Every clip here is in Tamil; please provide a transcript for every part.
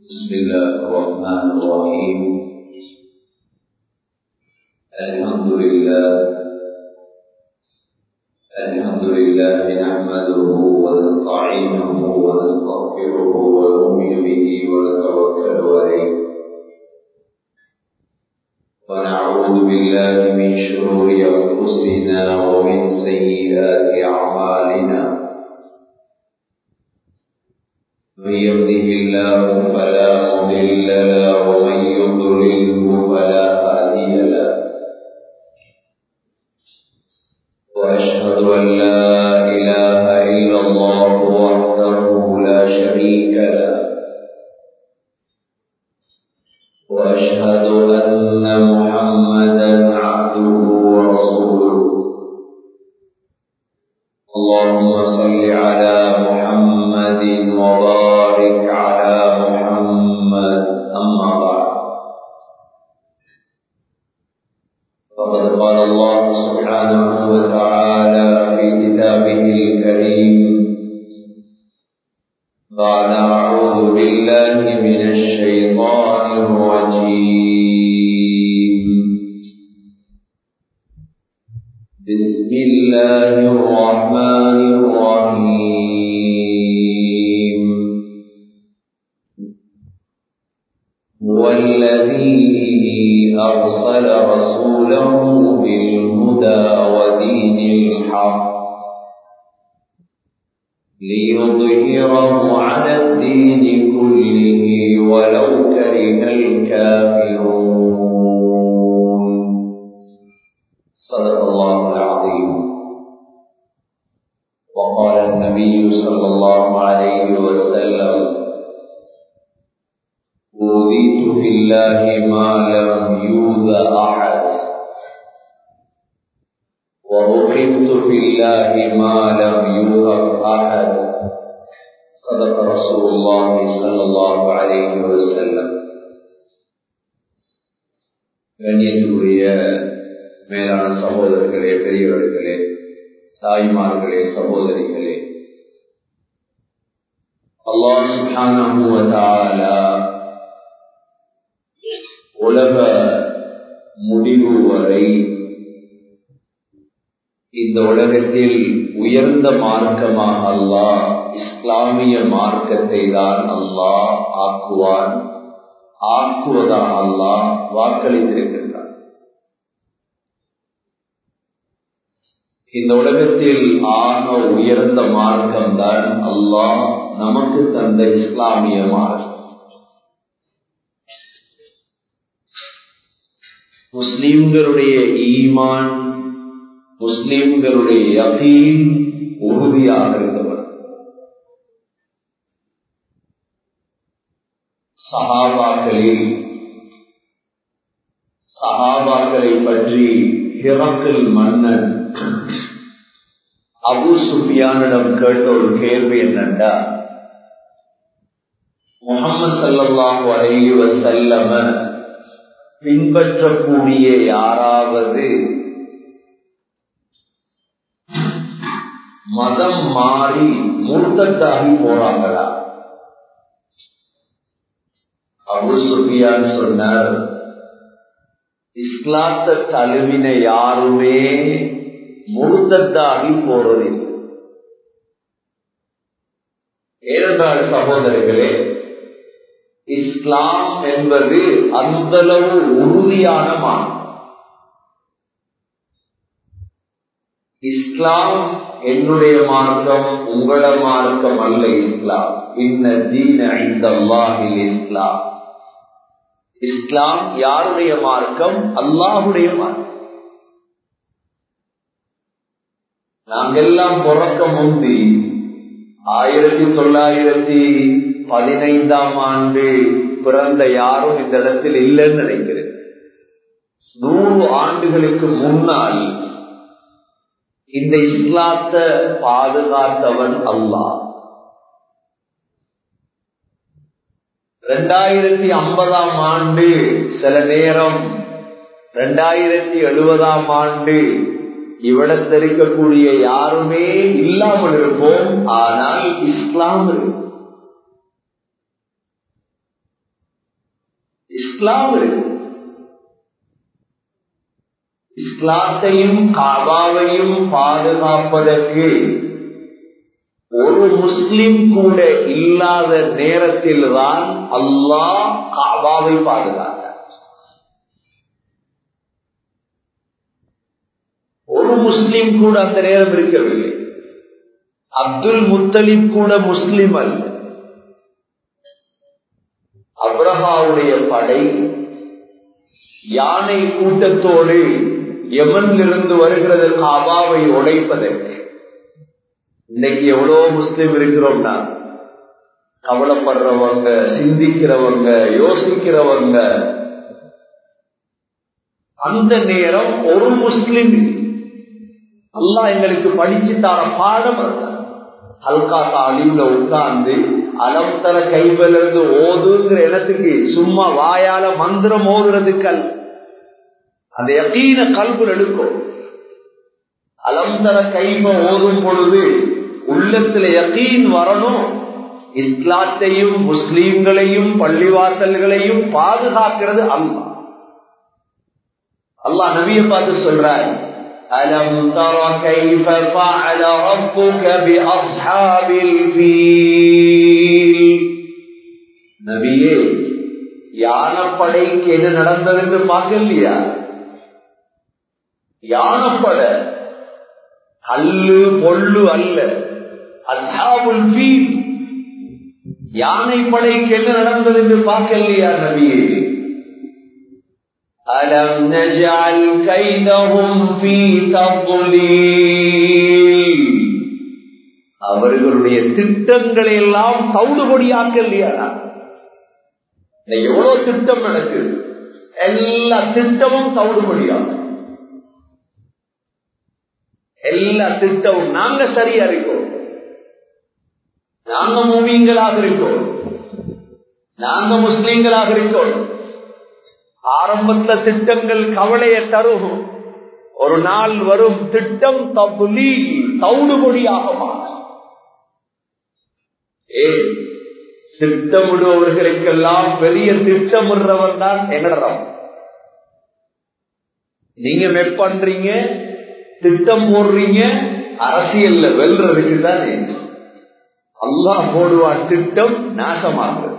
بسم الله الرحمن الرحيم الحمد لله الحمد لله نحمده ونستعينه ونستغفره ونؤمن به ونتوكل عليه ونعوذ بالله من شرور انفسنا ومن سيئات اعمالنا من يهده الله فلا مضل له ومن يضلله فلا هادي له واشهد ان لا اله الا الله وحده لا شريك له واشهد ان محمدا عبده ورسوله اللهم صل على محمد وبارك على محمد اما بعد فقد قال الله سبحانه وتعالى في كتابه الكريم بعد اعوذ بالله من الشيطان الرجيم بسم الله الرحمن الرحيم هو الذي أرسل رسوله بالهدى ودين الحق ليظهره على الدين كله ولو كره الكافرون صدق الله العظيم وقال النبي صلى الله عليه وسلم أوذيت في الله ما لم يوذ أحد وأخذت في الله ما لم يوهب أحد صدق رسول الله صلى الله عليه وسلم கண்ணியத்துக்குரிய மேலான சகோதரர்களே பெரியவர்களே தாய்மார்களே சகோதரிகளே அல்லாஹ் சுப்ஹானஹு வ தஆலா உலக முடிவு வரை இந்த உலகத்தில் உயர்ந்த மார்க்கமாக அல்லாஹ் இஸ்லாமிய மார்க்கத்தை தான் அல்லாஹ் ஆக்குவான் ஆக்குவதாக அல்லாஹ் வாக்களித்திருக்கின்றான் இந்த உலகத்தில் ஆக உயர்ந்த மார்க்கம் தான் அல்லாஹ் நமக்கு தந்த இஸ்லாமிய மார்க்கம் முஸ்லிம்களுடைய ஈமான் முஸ்லிம்களுடைய யகீன் உறுதியாக இருந்தவர் சஹாபாக்களில் சஹாபாக்களை பற்றி ஹிரக்கல் மன்னன் அபு சுஃபியானிடம் கேட்ட ஒரு கேள்வி என்னண்டா முகமது சல்லாஹு அலைஹி வசல்லம பின்பற்றக்கூடிய யாராவது மதம் மாறி மூர்த்தத்தாகி போறாங்களா அபு சுஃபியான் சொன்னார் இஸ்லாத்த தழுவின யாருமே முழுத்தத்தாகி போறதில்லை ஏனென்றால் சகோதரர்களே இஸ்லாம் என்பது அந்தளவு உறுதியான மார்க்கம் இஸ்லாம் என்னுடைய மார்க்கம் உங்கள மார்க்கம் அல்ல இஸ்லாம் இன்ன தீன இந்த இஸ்லாம் இஸ்லாம் யாருடைய மார்க்கம் அல்லாஹுடைய மார்க்கம் நாங்கெல்லாம் பிறக்க முந்தி ஆயிரத்தி தொள்ளாயிரத்தி பதினைந்தாம் ஆண்டு பிறந்த யாரும் இந்த இடத்தில் இல்லைன்னு நினைக்கிறேன் நூறு ஆண்டுகளுக்கு முன்னால் இந்த இஸ்லாத்தை பாதுகாத்தவன் அல்லாஹ் ரெண்டாயிரத்தி ஐம்பதாம் ஆண்டு சில நேரம் ரெண்டாயிரத்தி எழுபதாம் ஆண்டு இவ்விடத்திருக்கக்கூடிய யாருமே இல்லாமல் இருப்போம் ஆனால் இஸ்லாம் இருக்கும் இஸ்லாம் இருக்கு இஸ்லாத்தையும் காபாவையும் பாதுகாப்பதற்கு ஒரு முஸ்லிம் கூட இல்லாத நேரத்தில் தான் அல்லாஹ் காபாவை பாதுகாத்தார் ஒரு முஸ்லிம் கூட அந்த நேரம் இருக்கவில்லை அப்துல் முத்தலிப் கூட முஸ்லிம் அல்ல அப்ரஹாவுடைய படை யானை கூட்டத்தோடு எமனிலிருந்து வருகிறது காபாவை உடைப்பதற்கு இன்னைக்கு எவ்வளவு முஸ்லிம் இருக்கிறோம்னா கவலைப்படுறவங்க சிந்திக்கிறவங்க யோசிக்கிறவங்க அந்த நேரம் ஒரு முஸ்லிம் அல்லா எங்களுக்கு படிச்சு தர பாடம் ஹல்கா தாலிம்ல உட்கார்ந்து அலம் தர கைவில இருந்து ஓதுங்கிற இடத்துக்கு சும்மா வாயால மந்திரம் ஓதுறதுக்கு அல்ல அந்த யக்கீன கல்புல் எடுக்கும் அலம் தர கைவ ஓதும் பொழுது உள்ளத்துல யக்கீன் வரணும் இஸ்லாத்தையும் முஸ்லீம்களையும் பள்ளிவாசல்களையும் பாதுகாக்கிறது அல்லா அல்லாஹ் நபியை பார்த்து சொல்றார் ألم تر كيف فعل ربك بأصحاب الفيل நபியே யானப்படைக்கு எது நடந்தது என்று பார்க்கலையா யானப்பட கல்லு பொல்லு அல்ல அசாபுல் ஃபீல் யானை படைக்கு என்ன நடந்தது என்று பார்க்கலையா நபியே ألم نجعل كيدهم في تضليل அவர்களுடைய திட்டங்களை எல்லாம் தவிடுபடியாக்கலையா எவ்வளவு திட்டம் நடக்குது எல்லா திட்டமும் தவிடுபடியாகும் எல்லா திட்டமும் நாங்க சரியா இருக்கோம் நாங்க மூவிங்களாக இருக்கோம் நாங்க முஸ்லீம்களாக இருக்கோம் ஆரம்பத்துல திட்டங்கள் கவலைய தரும் ஒரு நாள் வரும் திட்டம் தப்புலி தவுடுபொடியாக ஏ திட்டமிடுபவர்களுக்கெல்லாம் பெரிய திட்டமிடுறவன் தான் எங்கடம் நீங்க மெப் பண்றீங்க திட்டம் போடுறீங்க அரசியல்ல வெல்றதுக்கு தானே அல்லா போடுவான் திட்டம் நாசமாகிறது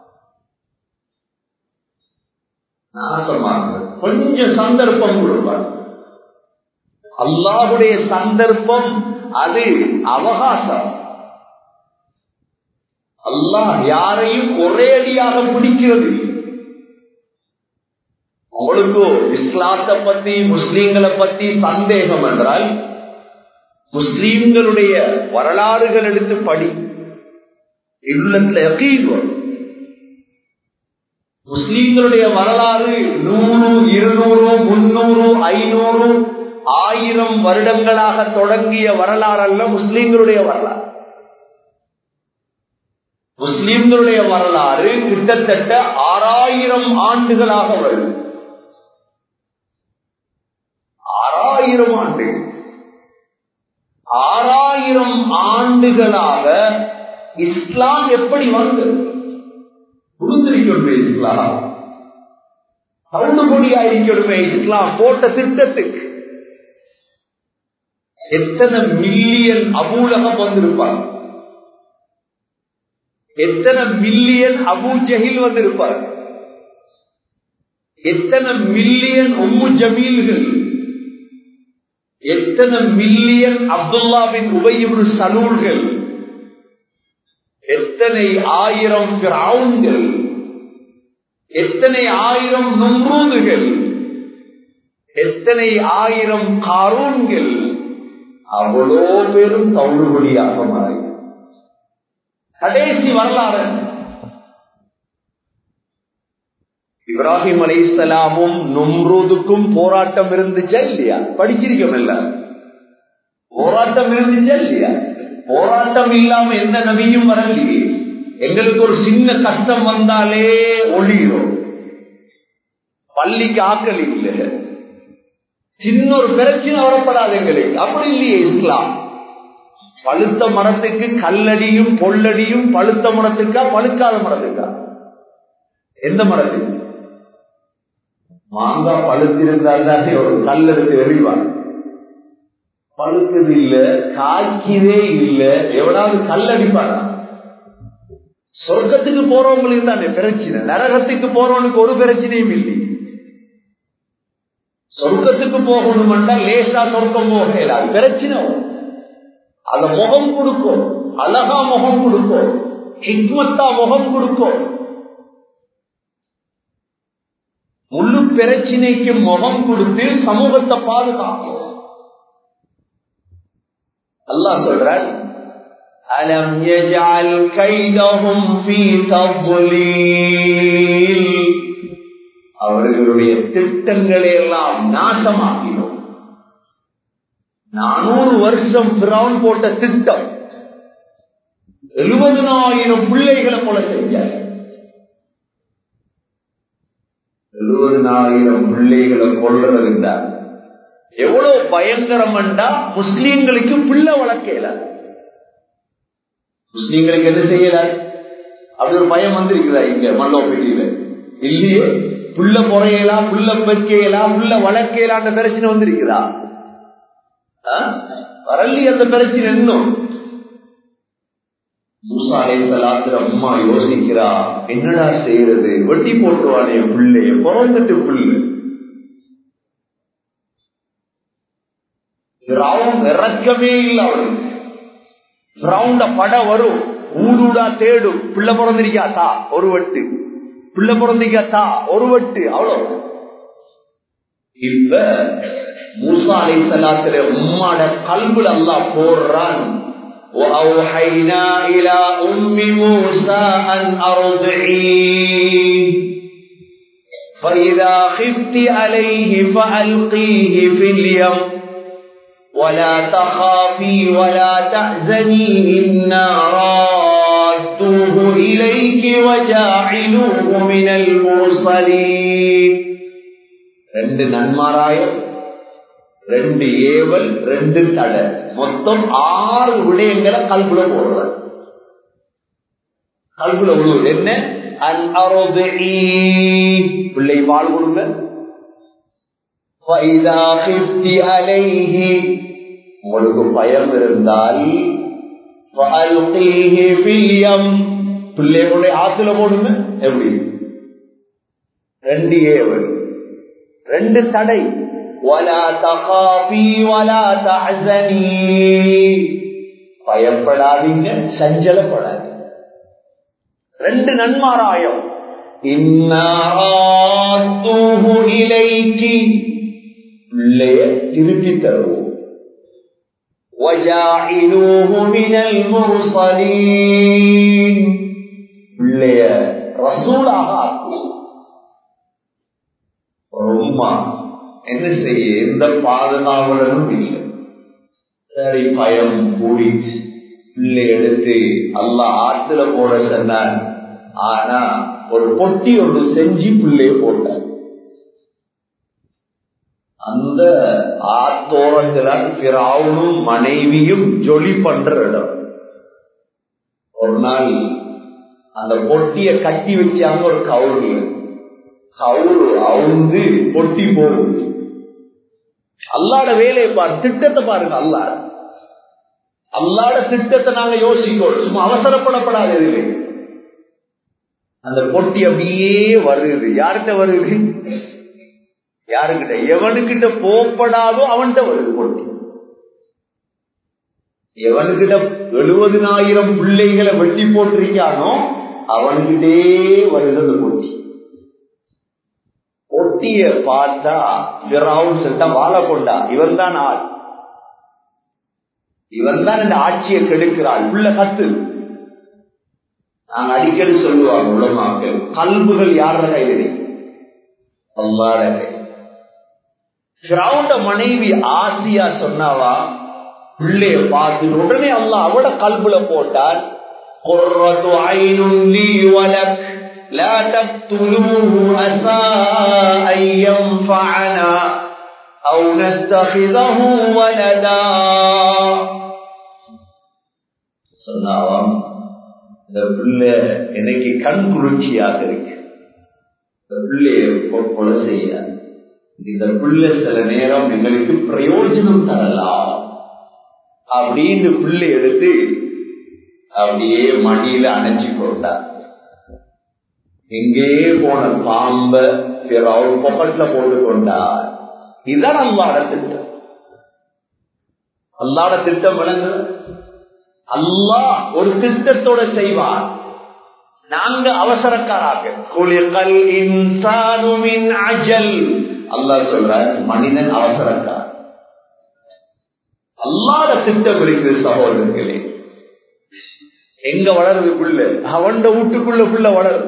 நாசமாகிறது கொஞ்சம் சந்தர்ப்பம் கொடுப்பார் அல்லாஹுடைய சந்தர்ப்பம் அது அவகாசம் அல்லாஹ் யாரையும் ஒரே அடியாக பிடிக்கிறது உங்களுக்கு இஸ்லாத்தை பத்தி முஸ்லீம்களை பத்தி சந்தேகம் என்றால் முஸ்லீம்களுடைய வரலாறுகள் எடுத்து படி இல்லத்துல யகீன் வரும் முஸ்லீம்களுடைய வரலாறு நூறு இருநூறு முன்னூறு ஐநூறு ஆயிரம் வருடங்களாக தொடங்கிய வரலாறு அல்ல முஸ்லீம்களுடைய வரலாறு முஸ்லீம்களுடைய வரலாறு கிட்டத்தட்ட ஆறாயிரம் ஆண்டுகளாக வருது ஆறாயிரம் ஆண்டு ஆறாயிரம் ஆண்டுகளாக இஸ்லாம் எப்படி வந்தது புரிந்திருக்கணுமே இஸ்லாம் தள்ளுபடியாயிருக்கணுமே இஸ்லாம் போட்ட திட்டத்துக்கு எத்தனை மில்லியன் அபூலகம் வந்திருப்பார் எத்தனை மில்லியன் அபு ஜஹில் வந்திருப்பார் எத்தனை மில்லியன் உம்மு ஜமீல்கள் எத்தனை மில்லியன் அப்துல்லாவின் உபயிபு சலூல்கள் எத்தனை ஆயிரம் கிரவுண்ட்கள் எத்தனை ஆயிரம் நும்ரூதுகள் எத்தனை ஆயிரம் காரூன்கள் அவ்வளோ பேரும் தௌடுபடியாக மாறி கடைசி வரலாறு இப்ராஹிம் அலை இஸ்லாமும் நும்ரூதுக்கும் போராட்டம் இருந்துச்சா இல்லையா படிச்சிருக்கோம் இல்ல போராட்டம் இருந்துச்சா இல்லையா போராட்டம் இல்லாம எந்த நபியும் வரலையே எங்களுக்கு ஒரு சின்ன கஷ்டம் வந்தாலே ஒளிகிறோம் பள்ளிக்கு ஆக்கல் இல்லை சின்ன ஒரு பிரச்சனை வரப்படாது எங்களுக்கு அப்படி இல்லையே இஸ்லாம் பழுத்த மரத்துக்கு கல்லடியும் பொல்லடியும் பழுத்த மரத்துக்கா பழுக்காத மரத்துக்கா எந்த மரத்துக்கு மாங்காய் பழுத்திருந்தால் தானே ஒரு கல் எடுத்து எறிவான் பழுத்தது இல்ல காய்க்கவே இல்ல எவனாவது கல் அடிப்பானா சொர்க்கத்துக்கு போறவங்களுக்கு தானே பிரச்சனை நரகத்துக்கு போறவனுக்கு ஒரு பிரச்சனையும் இல்லை சொர்க்கத்துக்கு போகணும்னா லேசா சொர்க்கம் போகல அது பிரச்சனை அத முகம் கொடுக்கும் அழகா முகம் கொடுக்கும் ஹிக்மத்தா முகம் கொடுக்கும் முழு பிரச்சினைக்கு முகம் கொடுத்து சமூகத்தை பாதுகாக்கும் அல்லாஹ் சொல்றான் அலம் யஜ்அல் கைதஹும் ஃபீ தضلீல் அவர்களுடைய திட்டங்களை எல்லாம் நாசமாக்கினோம் நானூறு வருஷம் பிரவுன் போட்ட திட்டம் எழுபதுனாயிரம் பிள்ளைகளை கொலை செஞ்சார் எழுபதுனாயிரம் பிள்ளைகளை கொள்றதுண்டார் எவ்வளவு பயங்கரம் என்றா முஸ்லீம்களுக்கு பிள்ளை வளர்க்கல முஸ்லீம்களுக்கு என்ன செய்யல அப்படி ஒரு பயம் வந்திருக்குதா இங்க மல்லோப்பேட்டியில இல்லையே புள்ள முறையலாம் புள்ள பெருக்கையலாம் புள்ள வளர்க்கையலாம் அந்த பிரச்சனை வந்திருக்குதா வரலி அந்த பிரச்சனை இன்னும் மூசா அலைசலாத்திர அம்மா யோசிக்கிறா என்னடா செய்யறது வெட்டி போட்டுவானே பிள்ளைய பிறந்துட்டு புல்லு இறக்கமே இல்லை அவளுக்கு ரவுண்ட பட வரும் ஊடூடா தேடும் பிள்ளை பிறந்திருக்கா தா ஒரு வெட்டு பிள்ளை பிறந்திருக்கா தா ஒரு வெட்டு அவ்வளவு இப்ப மூசா அலைசலாத்திர உம்மாட கல்புல அல்லா போடுறான் وأوحينا إلى أم موسى أن أرضعيه فإذا خفت عليه فألقيه في اليم ولا تخافي ولا تحزني إنا رادوه إليك وجاعلوه من المرسلين ரெண்டு நன்மாராயம் ரெண்டு ஏவல் ரெண்டு தடை மொத்தம் ஆறு விடயங்களை கல்புல போடுற கல்புல விடுவது என்ன பிள்ளை பால் கொடுங்க உங்களுக்கு பயம் இருந்தால் பிள்ளைகளுடைய ஆத்துல போடுங்க எப்படி ரெண்டு ஏவல் ரெண்டு தடை ولا تخافي ولا تحزني பயப்படாதீங்க சஞ்சலப்படாதீங்க ரெண்டு நன்மாராயம் இலைக்கு பிள்ளைய திருப்பி தருவோம் பிள்ளைய ரசூலாக ஆக்குவோம் ரொம்ப என்ன செய்ய எந்த பாதுகாவலனும் இல்லை சரி பயம் கூடிச்சு பிள்ளை எடுத்து அல்ல ஆத்துல போட சொன்னான் ஆனா ஒரு பொட்டி ஒன்று செஞ்சு பிள்ளைய போட்டார் அந்த ஆத்தோரங்களால் பிறாவனும் மனைவியும் ஜொலி பண்ற இடம் ஒரு நாள் அந்த பொட்டிய கட்டி வச்சாங்க ஒரு கவுரு கவுரு அவுந்து பொட்டி போகுது அல்லாட வேலையை பாரு திட்டத்தை பாருங்க அல்லாட அல்லாட திட்டத்தை நாங்க யோசிக்கணும் சும்மா அவசரப்படப்படாது இல்லை அந்த பொட்டி அப்படியே வருது யார்கிட்ட வருது யாருக்கிட்ட எவனுக்கிட்ட போப்படாதோ அவன்கிட்ட வருது பொட்டி எவனுக்கிட்ட எழுபதினாயிரம் பிள்ளைகளை வெட்டி போட்டிருக்கானோ அவன்கிட்டே வருகிறது பொட்டி பொட்டிய பார்த்தா சொல்லிட்டா வாழ கொண்டா இவன் தான் ஆள் இவன் தான் இந்த ஆட்சியை கெடுக்கிறாள் உள்ள கத்து நாங்க அடிக்கடி சொல்லுவாங்க உலமாக்கள் கல்புகள் யார கையில் அல்லாட கை கிரவுண்ட மனைவி ஆசியா சொன்னாவா பிள்ளைய பார்த்து உடனே அல்ல அவட கல்புல போட்டால் குர்ரத்து ஐநுள்ளி வலக் لا تقتلوه عسى أن ينفعنا أو نتخذه ولدا சொன்னாவாம் இந்த பிள்ளை எனக்கு கண் குளிர்ச்சியாக இருக்கு இந்த பிள்ளைய கொலை செய்ய இந்த புள்ள சில நேரம் எங்களுக்கு பிரயோஜனம் தரலாம் அப்படின்னு புள்ளை எடுத்து அப்படியே மடியில அணைச்சு கொண்டார் எங்கே போன பாம்ப அவர் பொக்கட்ல போட்டு கொண்டார் இதுதான் அல்லாட திட்டம் அல்லாட திட்டம் விளங்கு அல்லா ஒரு திட்டத்தோட செய்வார் நாங்க அவசரக்காராக குளிர்கள் இன்சானுமின் அஜல் அல்லா சொல்ற மனிதன் அவசரக்கார் அல்லாத திட்டம் இருக்குது சகோதரர்களே எங்க வளருது புள்ள அவன் வீட்டுக்குள்ள புள்ள வளருது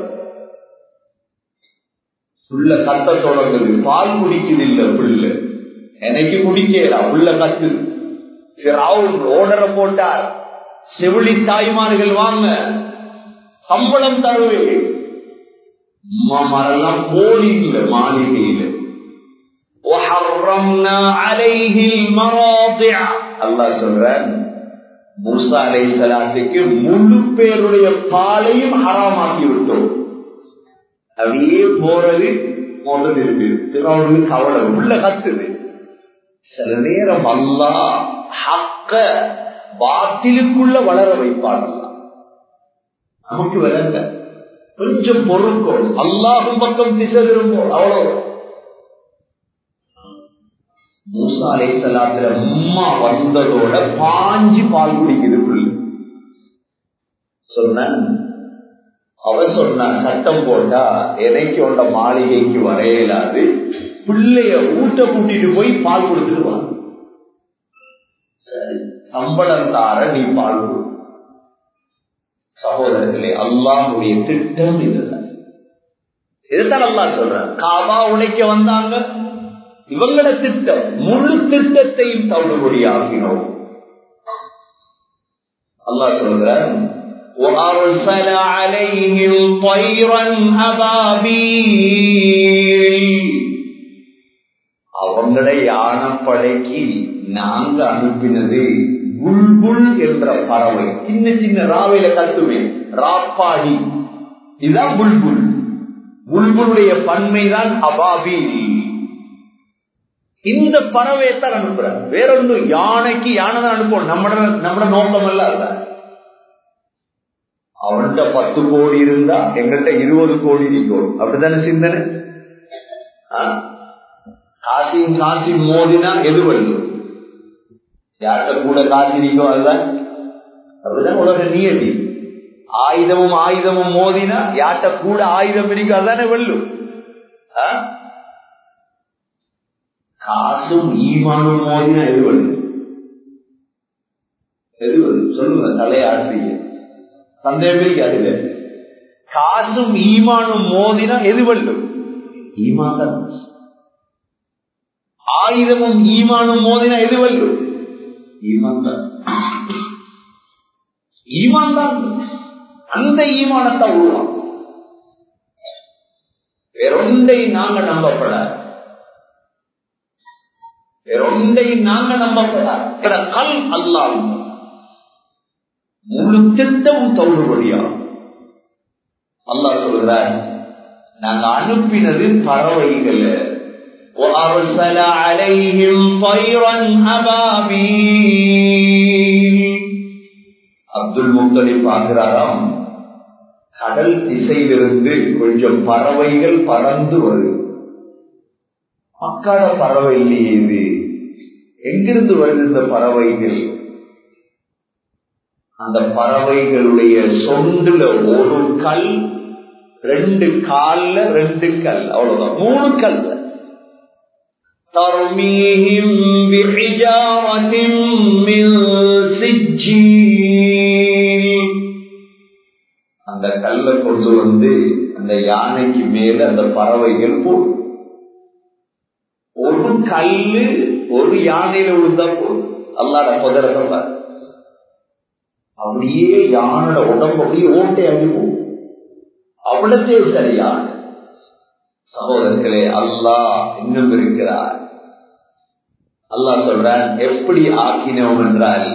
புள்ள கத்த தொடங்குது பால் குடிக்குது இல்ல புள்ள எனக்கு குடிக்கலாம் உள்ள கத்து ஓடரை போட்டார் செவிலி தாய்மார்கள் வாங்க சம்பளம் தருவே மரெல்லாம் கோடி இல்ல மாளிகையில அல்லா சொல்ற மூசா அலை சலாத்துக்கு முழு பேருடைய பாலையும் ஹராமாக்கி விட்டோம் அப்படியே போறது போறது இருக்கு திருவாரூர் கவலை உள்ள கத்துது சில நேரம் அல்லா ஹக்க பாத்திலுக்குள்ள வளர வைப்பாடலாம் நமக்கு விளங்க கொஞ்சம் பொருட்கள் அல்லாஹும் பக்கம் திசை திரும்போம் அவ்வளவு மூசா அலை சலாத்துல அம்மா வந்ததோட பாஞ்சு பால் குடிக்குது புள்ளி சொன்ன அவ சொன்ன சட்டம் போட்டா எனக்கு உண்ட மாளிகைக்கு வரையலாது பிள்ளைய ஊட்ட கூட்டிட்டு போய் பால் கொடுத்துருவான் சரி சம்பளம் தார நீ பால் கொடு சகோதரர்களே அல்லாஹுடைய திட்டம் இதுதான் இதுதான் அல்லா சொல்ற காபா உழைக்க வந்தாங்க இவங்களோட திட்டம் முழு திட்டத்தையும் தவிடுபடி ஆகினோம் அல்லா சொல்ற وأرسل عليهم طيرا أبابيل அவங்கள யானப்படைக்கு நாங்க அனுப்பினது புல்புல் என்ற பறவை சின்ன சின்ன ராவையில கத்துமே ராப்பாடி இதுதான் புல்புல் புல்புலுடைய பன்மைதான் அபாபில் இந்த பறவையை தான் அனுப்புற வேறொன்று யானைக்கு யானை தான் அனுப்பணும் நம்மட நம்மட நோக்கம் அல்ல அல்ல அவன்கிட்ட பத்து கோடி இருந்தா எங்கள்கிட்ட இருபது கோடி இருக்கும் அப்படித்தானே சிந்தனை காசியும் காசி மோதினா எது வெல்லும் யார்கிட்ட கூட காசி இருக்கோ அதுதான் அப்படிதான் உலக நியதி ஆயுதமும் ஆயுதமும் மோதினா யார்கிட்ட கூட ஆயுதம் இருக்கோ அதுதானே வெல்லும் காசும் ஈமானும் மோதினா எது வெல்லும் எது வெல்லும் சொல்லுங்க தலையாடுறீங்க சந்தேகம் இருக்காது காசும் ஈமானும் மோதினா எது வெல்லும் ஈமான் தான் ஆயுதமும் ஈமானும் மோதினா எது வெல்லும் ஈமான் தான் ஈமான் தான் அந்த ஈமானத்தை உருவாம் வேறொன்றை நாங்க நம்பப்பட வேறொன்றை நாங்க நம்பப்பட கல் அல்லாம் முழு திட்டமும் தௌடுபடியாகும் அல்லா சொல்கிறார் நாங்க அனுப்பினது பறவைகள் وأرسل عليهم طيرا أبابيل அப்துல் முத்தலிப் ஆகிறாராம் கடல் திசையிலிருந்து கொஞ்சம் பறவைகள் பறந்து வருது மக்காட பறவை இல்லையே இது எங்கிருந்து வருது இந்த பறவைகள் அந்த பறவைகளுடைய சொண்டுல ஒரு கல் ரெண்டு கால்ல ரெண்டு கல் அவ்வளவுதான் மூணு கல் ترميهم بحجارة من سجيل அந்த கல்ல கொண்டு வந்து அந்த யானைக்கு மேல அந்த பறவைகள் போடும் ஒரு கல்லு ஒரு யானையில விழுந்தா போடும் அல்லாட புதர சொல்றாரு அப்படியே யானோட உடம்பு அப்படியே ஓட்டையாகி போகும் அவ்வளத்தே சரியான சகோதரர்களே அல்லாஹ் இன்னும் இருக்கிறார் அல்லாஹ் சொல்றான் எப்படி ஆக்கினோம் என்றால்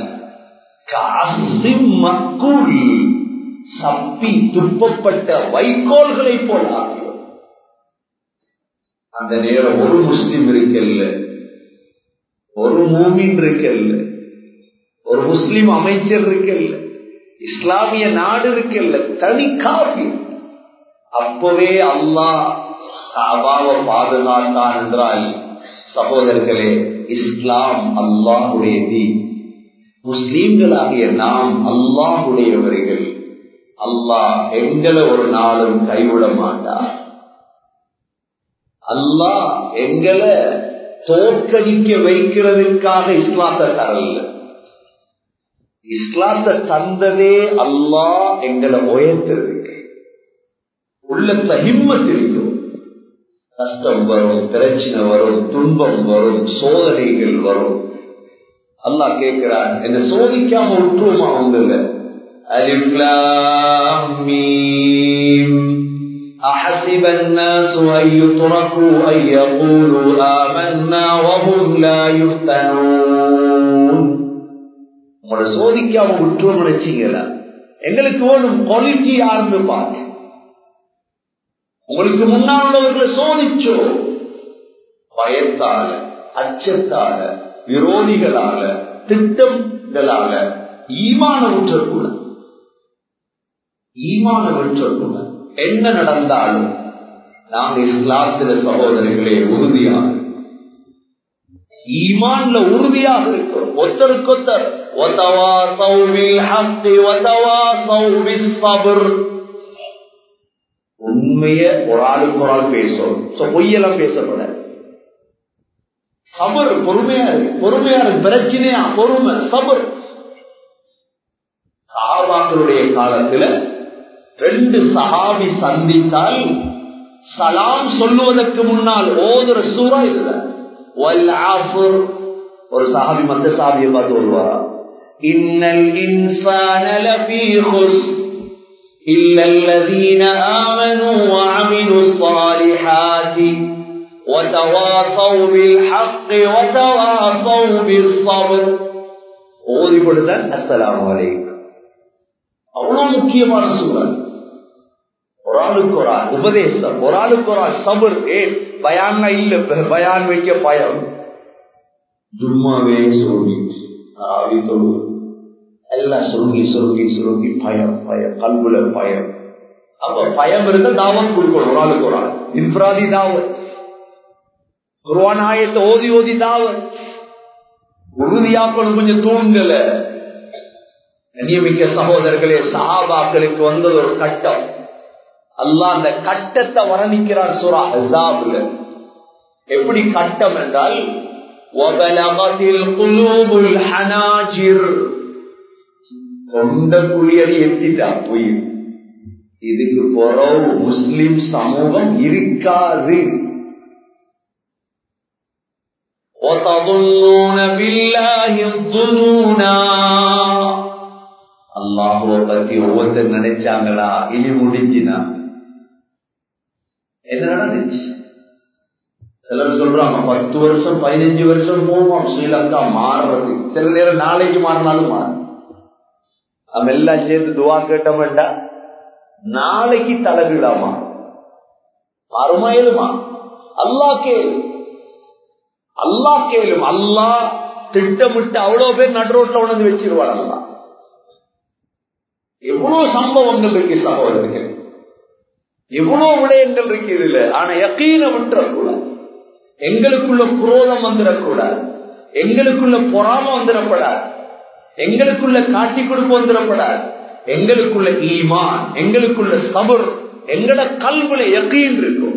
மக்கூல் சப்பி துப்பப்பட்ட வைக்கோல்களை போல் ஆக்கினோம் அந்த நேரம் ஒரு முஸ்லிம் இருக்கல்ல ஒரு மூமின் இருக்கல்ல ஒரு முஸ்லிம் அமைச்சர் இருக்கல்ல இஸ்லாமிய நாடு இருக்கல்ல தனி காபி அப்பவே அல்லாஹ் காபாவை பாதுகாத்தான் என்றால் சகோதரர்களே இஸ்லாம் அல்லாஹுடைய தீ முஸ்லீம்களாகிய நாம் அல்லாஹுடையவர்கள் அல்லாஹ் எங்களை ஒரு நாளும் கைவிட மாட்டார் அல்லாஹ் எங்களை தோற்கடிக்க வைக்கிறதுக்காக இஸ்லாத்தை தரல இஸ்லாத்தை தந்ததே அல்லாஹ் எங்களை உயர்த்திருக்கு உள்ளத்துல ஹிம்மத் இருக்கும் கஷ்டம் வரும் பிரச்சனை வரும் துன்பம் வரும் சோதனைகள் வரும் அல்லாஹ் கேட்கிறான் என்ன சோதிக்காம விட்டுருமா உங்களை أحسب الناس أن يتركوا أن يقولوا آمنا وهم لا يفتنون உங்களை சோதிக்காம விட்டுரும் நினைச்சீங்களா எங்களுக்கு வேணும் குவாலிட்டி ஆரம்பி பார்த்து உங்களுக்கு முன்னால் உள்ளவர்களை சோதிச்சோ பயத்தால அச்சத்தால விரோதிகளால திட்டங்களால ஈமான விற்றக்கூட ஈமான விற்றக்கூட என்ன நடந்தாலும் நாங்கள் இஸ்லாத்தில சகோதரர்களே உறுதியாக ஈமான்ல உறுதியாக இருக்கிறோம் ஒருத்தருக்கொத்தர் உண்மைய ஒரு ஆளுக்கு ஒரு ஆள் பேசும் பொய்யெல்லாம் பேசப்பட சபர் பொறுமையா இருக்கு பொறுமையா இருக்கு பிரச்சனையா பொறுமை சபர் சஹாபாக்களுடைய காலத்துல ரெண்டு சஹாபி சந்தித்தால் சலாம் சொல்லுவதற்கு முன்னால் ஓதுற சூறா இல்ல ஒரு சஹாபி மத்த சாபியை பார்த்து வருவாரா இன்னல் இன்சான லஃபீ குஸ் إلا الذين آمنوا وعملوا الصالحات وتواصوا بالحق وتواصوا بالصبر ஓதி கொடுத்தான் அஸ்ஸலாமு அலைக்கும் அவ்வளவு முக்கியமான சூழல் ஒரு ஆளுக்கு ஒரு ஆள் உபதேசம் ஒரு ஆளுக்கு ஒரு ஆள் சபர் ஏ பயான் இல்ல பயான் வைக்க பயம் ஜும்மாவே சொல்லி ஆவி தொழு எல்லாம் சுருங்கி சுருங்கி சுருங்கி பயம் பயம் கல்புல பயம் அப்ப பயம் இருந்தா தாவத் கொடுக்கணும் ஒரு ஆளுக்கு ஒரு ஆள் இன்ஃபிராதி தாவத் குருவான் ஆயத்தை ஓதி ஓதி தாவத் உறுதியாக்கணும் கொஞ்சம் தூங்கல நியமிக்க சகோதரர்களே சஹாபாக்களுக்கு வந்தது ஒரு கட்டம் அல்லாஹ் அந்த கட்டத்தை வர்ணிக்கிறார் சுரா ஹசாப்ல எப்படி கட்டம் என்றால் وَبَلَغَتِ الْقُلُوبُ الْحَنَاجِرُ கொண்ட குளியறி எத்திட்டா உயிர் இதுக்கு புறவு முஸ்லிம் சமூகம் இருக்காது وَتَظُنُّونَ بِاللَّهِ الظُّنُونَا அல்லாஹுவ பத்தி ஒவ்வொருத்தர் நினைச்சாங்களா இனி முடிஞ்சினா என்ன நடந்துச்சு சிலர் சொல்றாங்க பத்து வருஷம் பதினஞ்சு வருஷம் போவோம் ஸ்ரீலங்கா மாறுறது சில நேரம் நாளைக்கு மாறினாலும் மாறும் நம்ம எல்லாம் சேர்ந்து துவா கேட்டோம் வேண்டாம் நாளைக்கு தலைவிடாமா மாறுமா ஏழுமா அல்லா கேளு அல்லா கேளும் அல்லா திட்டமிட்டு அவ்வளவு பேர் நடுரோட்ல உணர்ந்து வச்சிருவாள் அல்லா எவ்வளவு சம்பவங்கள் இருக்கு சகோதரர்கள் எவ்வளவு விடயங்கள் இருக்கு இதுல ஆனா யக்கீன விட்டுறக்கூடாது எங்களுக்குள்ள குரோதம் வந்துடக்கூடாது எங்களுக்குள்ள பொறாம வந்துடப்படாது எங்களுக்குள்ள காட்டி கொடுப்பு வந்துடப்படாது எங்களுக்குள்ள ஈமான் எங்களுக்குள்ள சபர் எங்கட கல்வில யக்கீன் இருக்கும்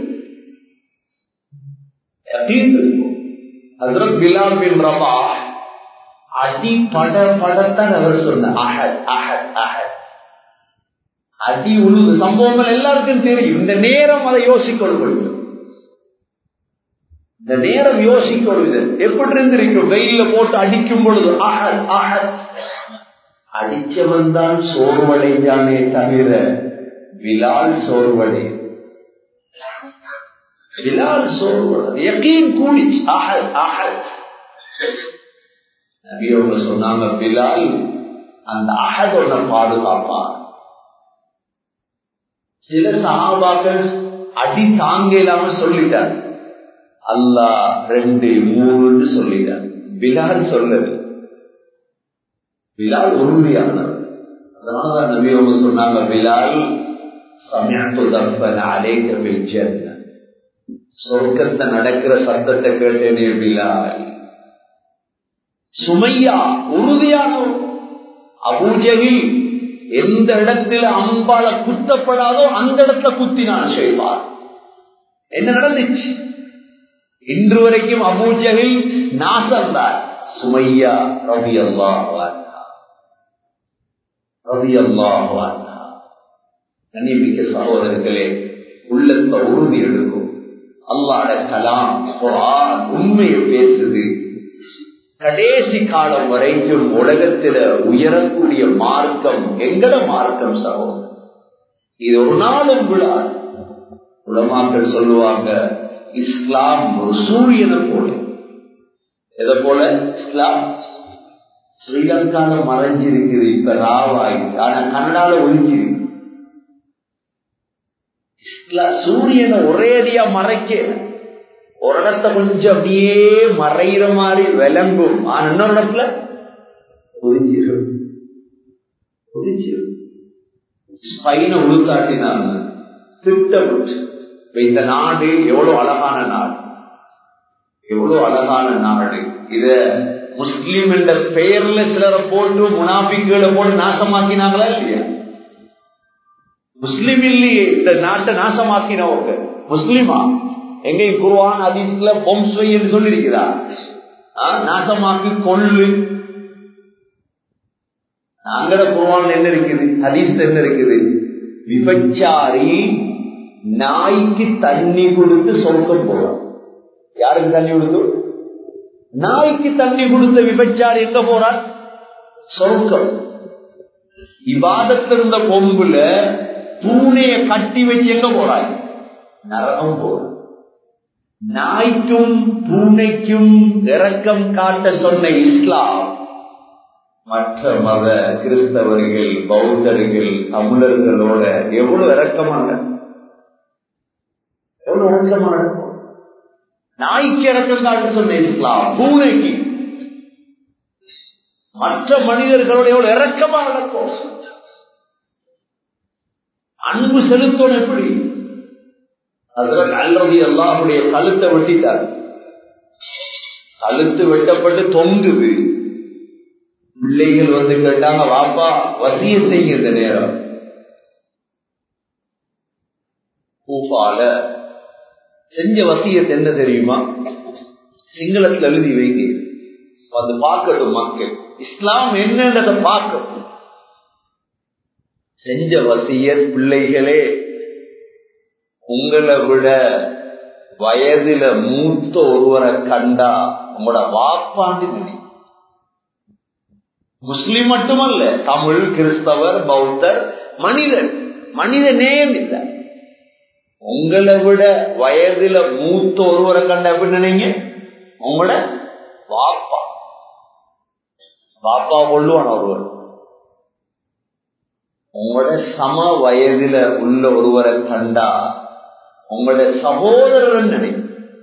யக்கீன் இருக்கும் ஹசரத் பிலால் பின் ரபா அடி பட படத்தான் அவர் சொன்ன அஹத் அஹத் அஹத் அடி உழுது சம்பவங்கள் எல்லாருக்கும் தெரியும் இந்த நேரம் அதை யோசிக்கொள்ள இந்த நேரம் யோசிக்கொள்வது எப்படி இருந்திருக்கும் வெயில போட்டு அடிக்கும் பொழுது அஹத் அஹத் அடிச்சவன் தான் சோர்வடைஞ்சானே தவிர விலால் சோர்வடை விலால் சோர்வடை யக்கீன் கூடிச்சு அஹத் அஹத் நபியவங்க சொன்னாங்க பிலால் அந்த அகதோட பாதுகாப்பான் சில சகாபாக்கள் அடி தாங்க இல்லாம சொல்லிட்டார் அல்லா ரெண்டு மூணுன்னு சொல்லிட்டார் பிலால் சொல்லது பிலால் உறுதியானவர் அதனாலதான் நபி அவங்க சொன்னாங்க பிலால் சமயத்து தப்பன் அலைக்க பில்ஜன் சொர்க்கத்தை நடக்கிற சத்தத்தை கேட்டேனே பிலால் சுமையா உறுதியானவர் அபூஜகில் எந்த இடத்துல அம்பால குத்தப்படாதோ அந்த இடத்துல குத்தினான் செய்வார் என்ன நடந்துச்சு இன்று வரைக்கும் அபூஜகில் நாசந்தார் சுமையா ரவி அல்லா ரவி அல்லா கண்ணிமிக்க சகோதரர்களே உள்ளத்தை உறுதி எடுக்கும் அல்லாட கலாம் உண்மையை பேசுது கடைசி காலம் வரைக்கும் உலகத்தில உயரக்கூடிய மார்க்கம் எங்கட மார்க்கம் சகோதரர் இது ஒரு நாளும் விழாது உலமாக்கள் சொல்லுவாங்க இஸ்லாம் ஒரு சூரியனை போல எதை போல இஸ்லாம் ஸ்ரீலங்கால மறைஞ்சிருக்குது இப்ப ராவாயிட்டு ஆனா கனடால ஒழிஞ்சிருக்கு சூரியனை ஒரேடியா மறைக்க ஒரு இடத்த கொஞ்சம் அப்படியே மறைகிற மாதிரி விளங்கும் ஆனா இன்னொரு இடத்துல புரிஞ்சிடும் புரிஞ்சிடும் ஸ்பைனை உளுத்தாட்டினாங்க திட்டமிட்டு இந்த நாடு எவ்வளவு அழகான நாடு எவ்வளவு அழகான நாடு இத முஸ்லீம் என்ற பெயர்ல சிலரை போட்டு முனாபிக்குகளை போட்டு நாசமாக்கினாங்களா இல்லையா முஸ்லீம் இல்லையே இந்த நாட்டை நாசமாக்கினவங்க முஸ்லீமா எங்கேயும் குருவான் அதிசல பொம்ஸ்வை என்று சொல்லியிருக்கிறா நாசமாக்கி கொள்ளு நாங்கட குருவான் என்ன இருக்குது ஹதீஸ் என்ன இருக்குது விபச்சாரி நாய்க்கு தண்ணி கொடுத்து சொர்க்கம் போறான் யாருக்கு தண்ணி கொடுத்து நாய்க்கு தண்ணி கொடுத்த விபச்சாரி எங்க போறான் சொர்க்கம் இவாதத்திருந்த கொம்புல பூனைய கட்டி வச்சு எங்க போறாய் நரகம் போற நாய்க்கும் பூனைக்கும் இறக்கம் காட்ட சொன்ன இஸ்லாம் மற்ற மத கிறிஸ்தவர்கள் பௌத்தர்கள் தமிழர்களோட எவ்வளவு இறக்கமான எவ்வளவு இறக்கமான நாய்க்கு இறக்கம் காட்ட சொன்ன இஸ்லாம் பூனைக்கு மற்ற மனிதர்களோட எவ்வளவு இறக்கமா நடக்கும் அன்பு செலுத்தணும் எப்படி அதுல அல்லது எல்லாருடைய கழுத்தை வெட்டிட்டார் கழுத்து வெட்டப்பட்டு தொங்குது பிள்ளைகள் வந்து கேட்டாங்க வாப்பா வசிய செய்ய இந்த நேரம் பூபால செஞ்ச வசியத்தை என்ன தெரியுமா சிங்களத்துல எழுதி வைங்க அது பார்க்கட்டும் மக்கள் இஸ்லாம் என்னன்றதை பார்க்கட்டும் செஞ்ச வசிய பிள்ளைகளே உங்களை விட வயதுல மூத்த ஒருவரை கண்டா உங்களோட வாப்பாண்டு நினை முஸ்லிம் மட்டுமல்ல தமிழ் கிறிஸ்தவர் பௌத்தர் மனிதன் மனித நேயம் இல்லை உங்களை விட வயதுல மூத்த ஒருவரை கண்ட எப்படி நினைங்க உங்களோட வாப்பா வாப்பா கொள்ளுவான் ஒருவர் உங்களோட சம வயதுல உள்ள ஒருவரை கண்டா உங்களோட சகோதரர் நினை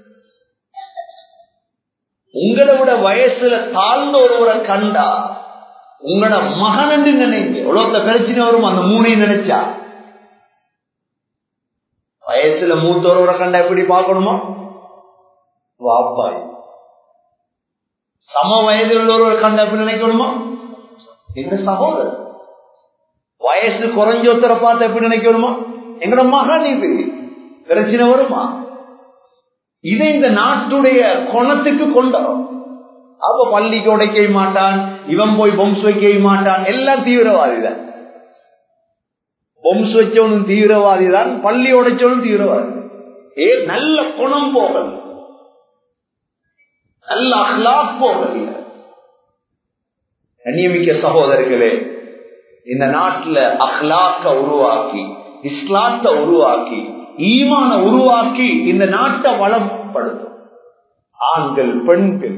உங்களை விட வயசுல தாழ்ந்த ஒருவரை கண்டா உங்களோட மகன் என்று நினைங்க எவ்வளவு பிரச்சனை வரும் அந்த மூணையும் நினைச்சா வயசுல மூத்த ஒருவரை கண்டா எப்படி பார்க்கணுமா வாப்பாய் சம வயதில் உள்ளவர்கள் கண்ட எப்படி நினைக்கணுமா எங்க சகோதரர் வயசு குறைஞ்ச ஒருத்தரை பார்த்து எப்படி நினைக்கணுமா எங்களோட மகன் இது பிரச்சனை வருமா இதை இந்த நாட்டுடைய குணத்துக்கு கொண்டோம் அப்ப பள்ளிக்கு உடைக்க மாட்டான் இவன் போய் பொம்ஸ் வைக்க மாட்டான் எல்லாம் தீவிரவாதி தான் பொம்ஸ் வச்சவனும் தீவிரவாதி தான் பள்ளி உடைச்சவனும் தீவிரவாதி ஏ நல்ல குணம் போகல நல்ல அஹ்லாக் போகல கண்ணியமிக்க சகோதரர்களே இந்த நாட்டுல அஹ்லாக்க உருவாக்கி இஸ்லாத்தை உருவாக்கி ஈமான உருவாக்கி இந்த நாட்டை வளப்படுத்தும் ஆண்கள் பெண்கள்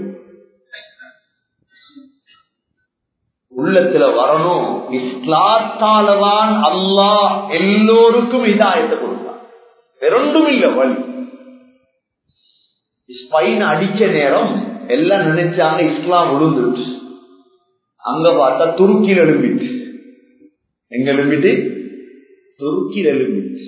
உள்ளத்துல வரணும் இஸ்லாத்தாலதான் அல்லாஹ் எல்லோருக்கும் இதாயத்தை கொடுத்தான் வேறொன்றும் இல்லை வழி ஸ்பைன் அடிச்ச நேரம் எல்லாம் நினைச்சாங்க இஸ்லாம் விழுந்துருச்சு அங்க பார்த்தா துருக்கியில் எழும்பிட்டு எங்க எழும்பிட்டு துருக்கியில் எழும்பிட்டு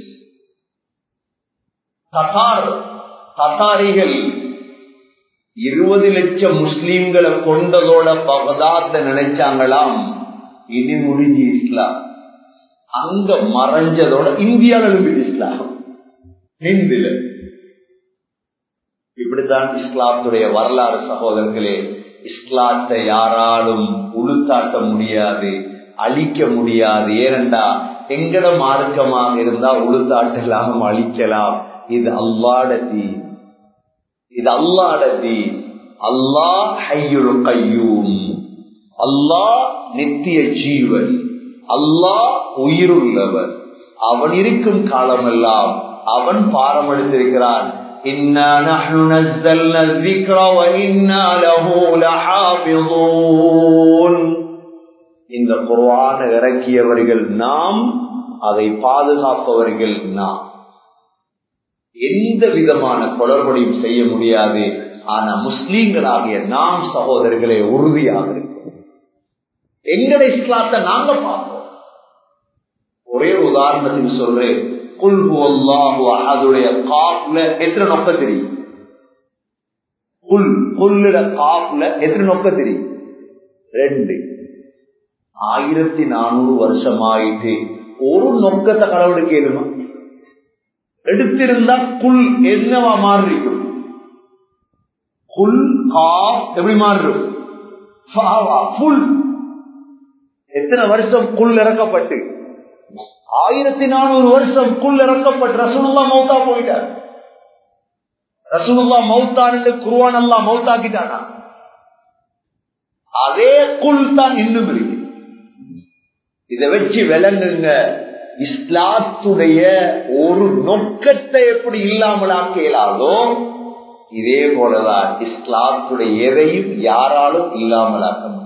தத்தார் தத்தாரிகள் இருபது லட்சம் முஸ்லீம்களை கொண்டதோட பகதாத்த நினைச்சாங்களாம் இனி முடிஞ்சு இஸ்லாம் அங்க மறைஞ்சதோட இந்தியாவில் எழும்பிட்டு இஸ்லாம் ஹிந்துல இப்படித்தான் இஸ்லாத்துடைய வரலாறு சகோதரர்களே இஸ்லாத்தை யாராலும் உளுத்தாட்ட முடியாது அழிக்க முடியாது ஏனென்றா எங்கட மார்க்கமாக இருந்தா உளுத்தாட்டலாம் அழிக்கலாம் இது அல்லாட தீ இது அல்லாட தீ அல்லாஹ் ஹையுல் கையூம் அல்லாஹ் நித்திய ஜீவன் அல்லாஹ் உயிருள்ளவர் அவன் இருக்கும் காலமெல்லாம் அவன் பாரம் எடுத்திருக்கிறான் إنا نحن نزلنا الذكر وإنا له لحافظون இந்த குர்ஆன இறக்கியவர்கள் நாம் அதை பாதுகாப்பவர்கள் நாம் எந்த விதமான குளறுபடியும் செய்ய முடியாது ஆனா முஸ்லீம்களாகிய நாம் சகோதரர்களே உறுதியாக இருக்கும் எங்கட இஸ்லாத்தை நாங்க பார்ப்போம் ஒரே உதாரணத்துக்கு சொல்றேன் குல்பு அல்லாஹு அதோடைய காப்புல எத்தனை நொக்க தெரியும் குல் குல்லுட காப்புல எத்தனை நொக்க தெரியும் ரெண்டு ஆயிரத்தி நானூறு வருஷம் ஆயிட்டு ஒரு நொக்கத்தை கடவுள் கேளுமா எடுத்திருந்தா குல் என்னவா மாறி குல் காப் எப்படி மாறும் புல் எத்தனை வருஷம் குல் இறக்கப்பட்டு ஆயிரத்தி நானூறு வருஷம் குல் இறக்கப்பட்டு ரசூலுல்லா மௌத்தா போயிட்டார் ரசூலுல்லா மௌத்தான் குருவான் அல்லா மௌத்தாக்கிட்டானா அதே குல் தான் இன்னும் இருக்கு இதை வச்சு விளங்குங்க இஸ்லாத்துடைய ஒரு நோக்கத்தை எப்படி இல்லாமல் ஆக்கலாதோ இதே போலதான் இஸ்லாத்துடைய எதையும் யாராலும் இல்லாமல் ஆக்க முடியும்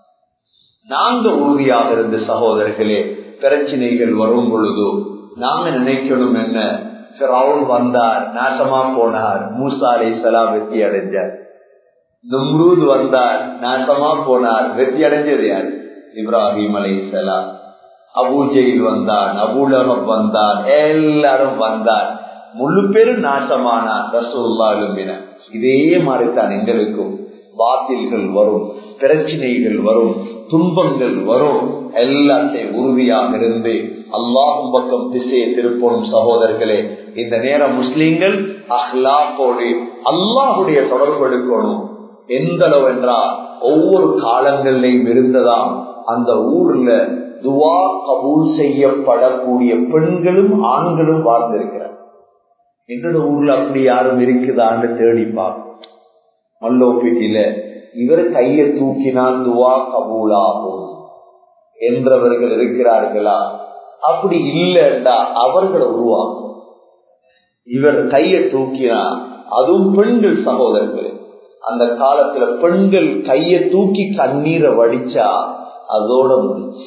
நாங்க உறுதியாக இருந்த சகோதரர்களே பிரச்சனைகள் வரும் பொழுது நாங்க நினைக்கணும் என்ன ரவுல் வந்தார் நாசமா போனார் மூசா அலை சலாம் வெற்றி அடைஞ்சார் நும்ரூத் வந்தார் நாசமா போனார் வெற்றி அடைஞ்சது யார் இப்ராஹிம் அலை சலாம் அபூஜெயில் வந்தான் அபுலகம் வந்தான் எல்லாரும் வந்தான் முழு பேரும் நாசமானார் ரசூல்லா எழும்பின இதே மாதிரிதான் எங்களுக்கும் பாத்தில்கள் வரும் பிரச்சனைகள் வரும் துன்பங்கள் வரும் எல்லாத்தையும் உறுதியாக இருந்து அல்லாஹும் பக்கம் திசையை திருப்போம் சகோதரர்களே இந்த நேரம் முஸ்லீம்கள் அஹ்லாக்கோடு அல்லாஹுடைய தொடர்பு எடுக்கணும் எந்த அளவு என்றால் ஒவ்வொரு காலங்களிலையும் இருந்ததாம் அந்த ஊர்ல துவா கபூல் செய்யப்படக்கூடிய பெண்களும் ஆண்களும் வாழ்ந்திருக்கிறார் எங்களோட ஊர்ல அப்படி யாரும் இருக்குதான்னு தேடி பார்க்கும் மல்லோப்பீட்டில இவர் கையை தூக்கினால் துவா கபூலாகும் என்றவர்கள் இருக்கிறார்களா அப்படி இல்லைண்டா அவர்களை உருவாக்கும் இவர் கையை தூக்கினா அதுவும் பெண்கள் சகோதரர்கள் அந்த காலத்துல பெண்கள் கையை தூக்கி கண்ணீரை வடிச்சா அதோட முடிச்சு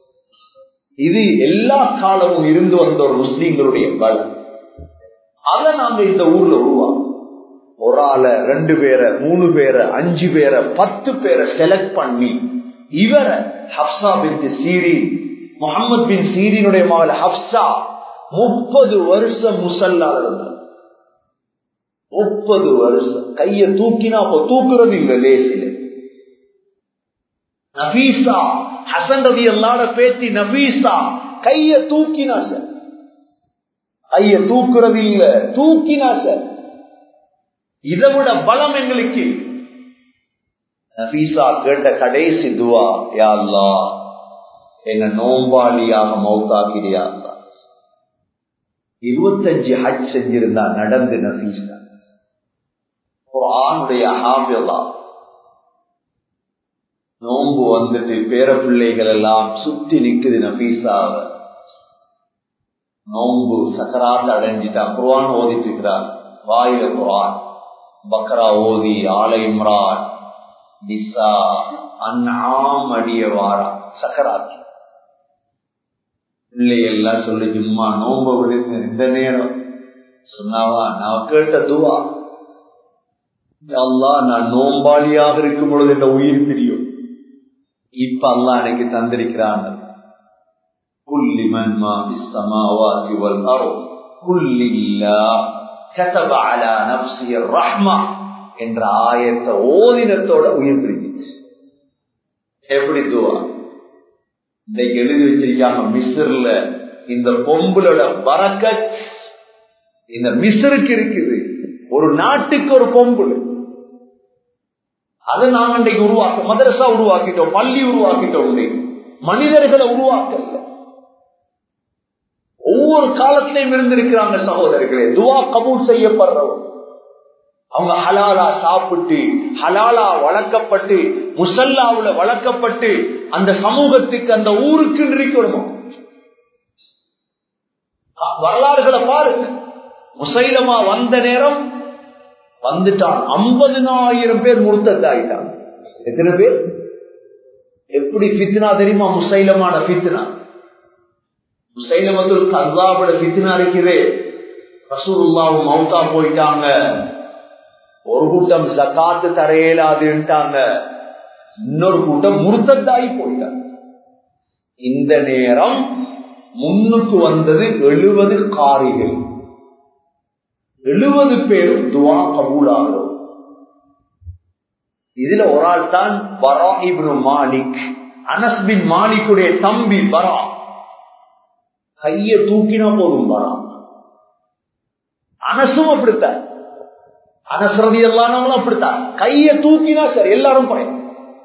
இது எல்லா காலமும் இருந்து வந்த ஒரு முஸ்லீம்களுடைய பலம் அதை நாங்க இந்த ஊர்ல உருவாக்கும் ஒரு ஆளை ரெண்டு பேரை மூணு பேரை அஞ்சு பேரை பத்து பேரை செலக்ட் பண்ணி இவரை ஹப்சா பின் சீரி முகமது பின் சீரினுடைய மகள் ஹப்சா முப்பது வருஷம் முசல்லால இருந்தார் முப்பது வருஷம் கைய தூக்கினா அப்ப தூக்குறது இல்ல லேசில நபீசா ஹசன் ரவி எல்லாட பேத்தி நபீசா கைய தூக்கினா சார் கைய தூக்குறது இல்ல தூக்கினா சார் இதை விட பலம் எங்களுக்கு நபீசா கேட்ட கடைசி துவா யா அல்லா என்ன நோம்பாளியாக மௌத்தாக்கிறியா இருபத்தஞ்சு ஹஜ் செஞ்சிருந்தா நடந்து நபீசா ஆணுடைய ஹாபியதா நோன்பு வந்துட்டு பேர பிள்ளைகள் எல்லாம் சுத்தி நிக்குது நபீசாவ நோன்பு சக்கராத்து அடைஞ்சிட்டா குர்வான் ஓதிட்டு இருக்கிறார் வாயில குர்வான் பக்ரா ஓதி ஆலை இம்ரான் நிசா அந்நாம் அடிய வாரா சக்கராத்து பிள்ளைகள்லாம் சொல்லி சும்மா நோன்பு விடுங்க இந்த நேரம் சொன்னாவா நான் கேட்ட துவா அல்லா நான் நோம்பாளியாக இருக்கும் பொழுது என்ற உயிர் பிரியும் இப்ப அல்லா எனக்கு தந்திருக்கிறான் குல்லிமன் மா இஸ்ஸமாவாதி வல் அர்த் குல்லில்லா كتب على نفسه الرحمة என்ற ஆயத்தை ஓதினத்தோட உயிர் பிரிஞ்சிச்சு எப்படி துவா இன்னைக்கு எழுதி வச்சிருக்காங்க மிஸ்ர்ல இந்த பொம்புலோட பறக்க இந்த மிஸ்ருக்கு இருக்குது ஒரு நாட்டுக்கு ஒரு பொம்புல அதை நாங்க இன்றைக்கு உருவாக்க மதரசா உருவாக்கிட்டோம் பள்ளி உருவாக்கிட்டோம் மனிதர்களை உருவாக்கல ஒவ்வொரு காலத்திலையும் இருந்திருக்கிறாங்க சகோதரர்களே துவா கபூல் செய்யப்படுறவங்க அவங்க ஹலாலா சாப்பிட்டு ஹலாலா வளர்க்கப்பட்டு முசல்லாவுல வளர்க்கப்பட்டு அந்த சமூகத்துக்கு அந்த ஊருக்கு இருக்கணும் வரலாறுகளை பாருங்க முசைலமா வந்த நேரம் வந்துட்டான் ஐம்பதுனாயிரம் பேர் முருத்தத்தாயிட்டாங்க எத்தனை பேர் எப்படி பித்னா தெரியுமா முசைலமான பித்னா முசைலமத்துல் கல்லாவோட பித்னா இருக்கிறே ரசூலுல்லாவும் மவுத்தா போயிட்டாங்க ஒரு கூட்டம் ஜக்காத்து தரையலாதுட்டாங்க இன்னொரு கூட்டம் முருத்தத்தாகி போயிட்டாங்க இந்த நேரம் முன்னுக்கு வந்தது எழுபது காரிகள் எழுபது பேரும் துவா கபூலாகிறோம் இதுல ஒரு ஆள் தான் பரா இப்னு மாலிக் அனஸ் பின் மாலிக்குடைய தம்பி பரா கைய தூக்கினா போதும் பரா அனசும் அப்படித்தான் அனசரதி எல்லாரும் அப்படித்தான் கைய தூக்கினா சரி எல்லாரும் பயம்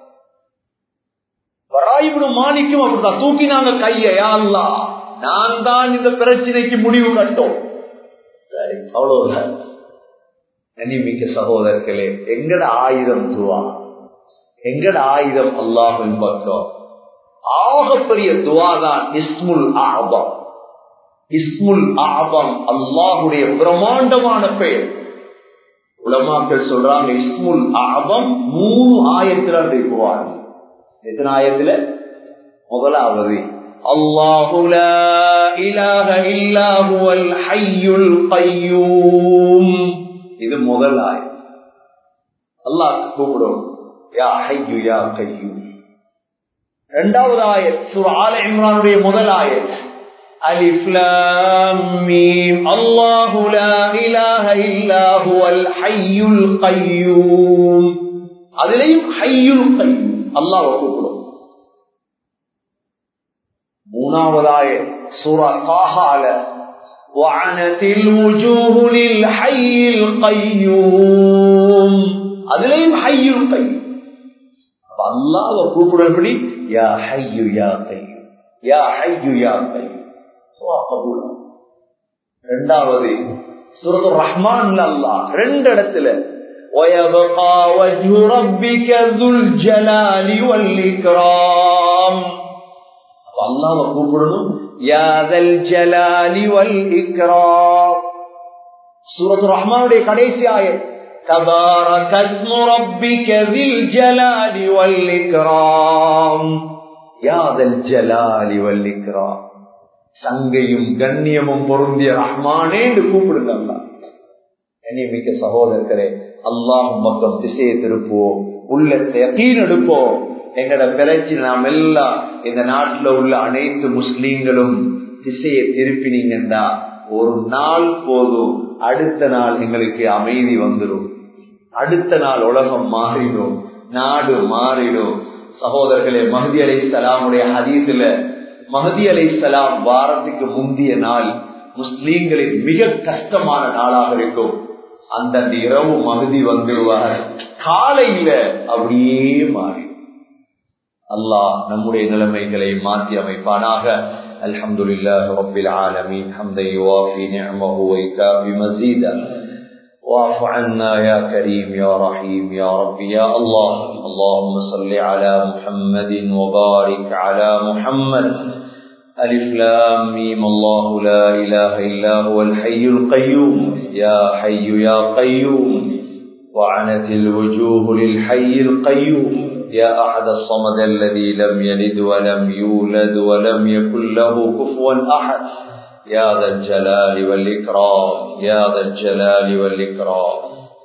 வராயிபுடு மாணிக்கும் அப்படித்தான் தூக்கினாங்க கைய யாழ்லா நான் தான் இந்த பிரச்சனைக்கு முடிவு கட்டோம் சரி அவ்வளவுதான் நனிமிக்க சகோதரர்களே எங்கட ஆயுதம் துவா எங்கட ஆயுதம் அல்லாஹின் பக்கம் ஆகப்பெரிய துவா தான் இஸ்முல் ஆபம் இஸ்முல் ஆபம் அல்லாஹுடைய பிரம்மாண்டமான பெயர் உலமாக்கள் சொல்றாங்க இஸ்முல் ஆபம் மூணு ஆயத்துல போவாங்க எத்தனை ஆயத்துல முதலாவது الله لا إله إلا هو الحي القيوم இது முதல் ஆயம் அல்லாஹ் கூப்பிடும் யா ஹையு யா கையூம் இரண்டாவது ஆயத் சூரா ஆல இம்ரானுடைய முதல் ஆயத் ألف لام ميم الله لا إله إلا هو الحي القيوم அதிலையும் ஹையுல் கையூம் அல்லாஹ் கூப்பிடும் மூணாவதாய சூரா காஹால وعنت الوجوه للحي القيوم அதுலயும் ஹையுல் கையூம் அல்லாஹ்வை கூப்பிடுறபடி யா ஹையு யா கையூம் யா ஹையு யா கையூம் ரெண்டாவது சுரது ரஹ்மான் அல்லாஹ் ரெண்டு இடத்துல ويبقى وجه ربك ذو الجلال والإكرام அல்லாஹ் கூப்பிடணும் யாதல் ஜலாலி வல் இக்ராம் சூரத் ரஹ்மானுடைய கடைசி ஆயத் تبارك اسم ربك ذي الجلال والإكرام يا ذا الجلال والإكرام சங்கையும் கண்ணியமும் பொருந்திய ரஹ்மானே என்று கூப்பிடுங்க அல்லா கண்ணியமிக்க சகோதரர்களே அல்லாஹ் பக்கம் திசையை திருப்புவோம் உள்ளத்தை யக்கீன் எடுப்போம் எங்கட பிரச்சனை நாம் எல்லாம் இந்த நாட்டுல உள்ள அனைத்து முஸ்லீம்களும் திசையை திருப்பினீங்கன்னா ஒரு நாள் போதும் அடுத்த நாள் எங்களுக்கு அமைதி வந்துடும் அடுத்த நாள் உலகம் மாறிடும் நாடு மாறிடும் சகோதரர்களே மஹதி அலை சலாமுடைய ஹதீதுல மஹதி அலை சலாம் வாரத்துக்கு முந்தைய நாள் முஸ்லீம்களின் மிக கஷ்டமான நாளாக இருக்கும் அந்தந்த இரவு மகுதி வந்துடுவார் காலையில அப்படியே மாறி அல்லாஹ் நம்முடைய நிலைமைகளை மாற்றி அமைப்பானாக الحمد لله رب العالمين حمدا يوافي نعمه ويكافي مزيدا واعف عنا يا كريم يا رحيم يا رب يا الله اللهم صل على محمد وبارك على محمد ألف لام ميم الله لا إله إلا هو الحي القيوم يا حي يا قيوم وعنت الوجوه للحي القيوم يا أحد الصمد الذي لم يلد ولم يولد ولم يكن له كفوا أحد يا ذا الجلال والإكرام يا ذا الجلال والإكرام